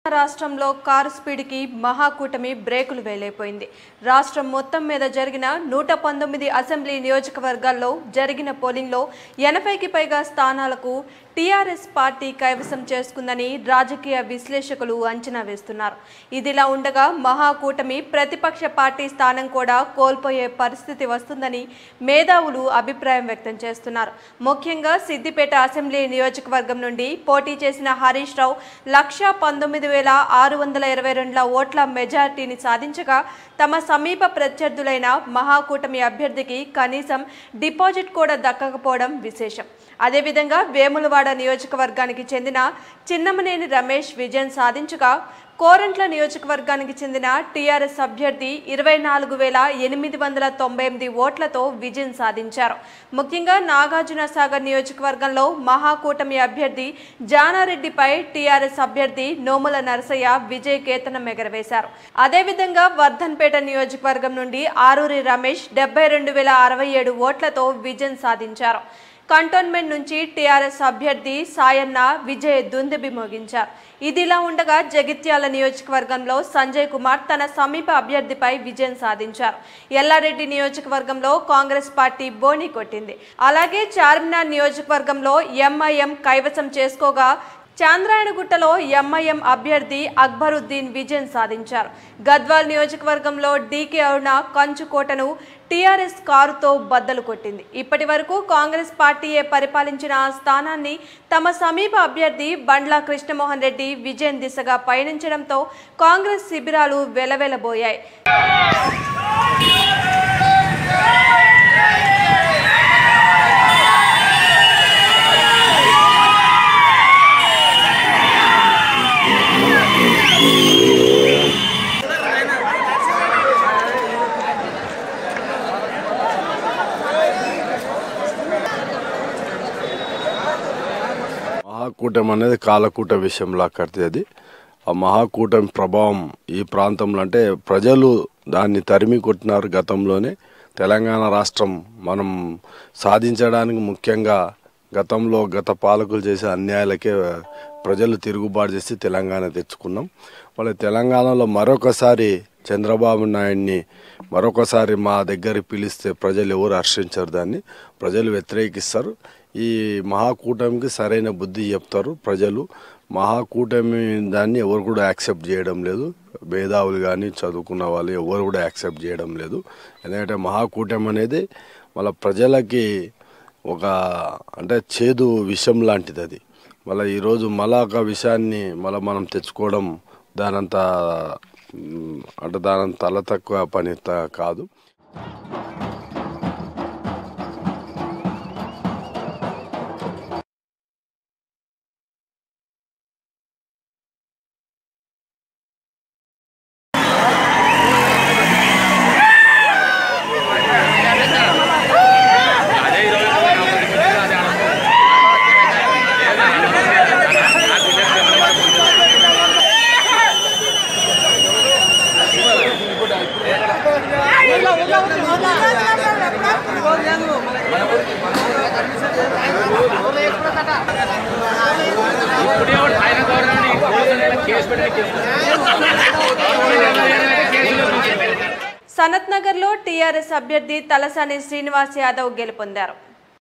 రాష్ట్రంలో కారు స్పీడ్కి మహాకూటమి బ్రేకులు వేలైపోయింది రాష్ట్రం మొత్తం మీద జరిగిన నూట పంతొమ్మిది అసెంబ్లీ నియోజకవర్గాల్లో జరిగిన పోలింగ్లో ఎనభైకి పైగా స్థానాలకు టీఆర్ఎస్ పార్టీ కైవసం చేసుకుందని రాజకీయ విశ్లేషకులు అంచనా వేస్తున్నారు ఇదిలా ఉండగా మహాకూటమి ప్రతిపక్ష పార్టీ స్థానం కూడా కోల్పోయే పరిస్థితి వస్తుందని మేధావులు అభిప్రాయం వ్యక్తం చేస్తున్నారు ముఖ్యంగా సిద్దిపేట అసెంబ్లీ నియోజకవర్గం నుండి పోటీ చేసిన హరీష్ రావు లక్ష పంతొమ్మిది వేల ఆరు వందల ఇరవై రెండుల ఓట్ల మెజార్టీని సాధించగా తమ సమీప ప్రత్యర్థులైన మహాకూటమి అభ్యర్థికి కనీసం డిపాజిట్ కూడా దక్కకపోవడం విశేషం అదేవిధంగా వేములవాడ నియోజకవర్గానికి చెందిన చిన్నమనేని రమేష్ విజయం సాధించగా కోరంట్ల నియోజకవర్గానికి చెందిన టీఆర్ఎస్ అభ్యర్థి ఇరవై నాలుగు వేల ఎనిమిది వందల తొంభై ఎనిమిది ఓట్లతో విజయం సాధించారు ముఖ్యంగా నాగార్జున సాగర్ నియోజకవర్గంలో మహాకూటమి అభ్యర్థి జానారెడ్డిపై టీఆర్ఎస్ అభ్యర్థి నోముల నరసయ్య విజయ కేతనం ఎగరవేశారు అదేవిధంగా వర్ధన్పేట నియోజకవర్గం నుండి ఆరూరి రమేష్ డెబ్బై రెండు వేల అరవై ఏడు ఓట్లతో విజయం సాధించారు కంటోన్మెంట్ నుంచి టీఆర్ఎస్ అభ్యర్థి సాయన్న విజయ్ దుందుబి మోగించారు ఇదిలా ఉండగా జగిత్యాల నియోజకవర్గంలో సంజయ్ కుమార్ తన సమీప అభ్యర్థిపై విజయం సాధించారు ఎల్లారెడ్డి నియోజకవర్గంలో కాంగ్రెస్ పార్టీ బోని కొట్టింది అలాగే చార్మినార్ నియోజకవర్గంలో ఎంఐఎం కైవసం చేసుకోగా చాంద్రాయణగుట్టలో ఎంఐఎం అభ్యర్థి అక్బరుద్దీన్ విజయం సాధించారు గద్వాల్ నియోజకవర్గంలో డీకే అరుణ కంచుకోటను టీఆర్ఎస్ కారుతో బద్దలు కొట్టింది ఇప్పటి వరకు కాంగ్రెస్ పార్టీయే పరిపాలించిన ఆ స్థానాన్ని తమ సమీప అభ్యర్థి బండ్ల కృష్ణమోహన్ రెడ్డి విజయం దిశగా పయనించడంతో కాంగ్రెస్ శిబిరాలు వెలవెలబోయాయి మహాకూటమి అనేది కాలకూట విషయంలో అక్కడిది అది ఆ మహాకూటమి ప్రభావం ఈ ప్రాంతంలో అంటే ప్రజలు దాన్ని తరిమి కొట్టినారు గతంలోనే తెలంగాణ రాష్ట్రం మనం సాధించడానికి ముఖ్యంగా గతంలో గత పాలకులు చేసే అన్యాయాలకే ప్రజలు తిరుగుబాటు చేసి తెలంగాణ తెచ్చుకున్నాం వాళ్ళ తెలంగాణలో మరొకసారి చంద్రబాబు నాయుడిని మరొకసారి మా దగ్గరికి పిలిస్తే ప్రజలు ఎవరు హర్షించరు దాన్ని ప్రజలు వ్యతిరేకిస్తారు ఈ మహాకూటమికి సరైన బుద్ధి చెప్తారు ప్రజలు మహాకూటమి దాన్ని ఎవరు కూడా యాక్సెప్ట్ చేయడం లేదు మేధావులు కానీ చదువుకున్న వాళ్ళు ఎవరు కూడా యాక్సెప్ట్ చేయడం లేదు ఎందుకంటే మహాకూటమి అనేది వాళ్ళ ప్రజలకి ఒక అంటే చేదు విషం లాంటిది అది మళ్ళీ ఈరోజు మళ్ళా ఒక విషయాన్ని మళ్ళీ మనం తెచ్చుకోవడం దానంత మ్, అంటే దానంత తల తక్కువ పని త- కాదు సనత్ నగర్లో టీఆర్ఎస్ అభ్యర్థి తలసాని శ్రీనివాస్ యాదవ్ గెలుపొందారు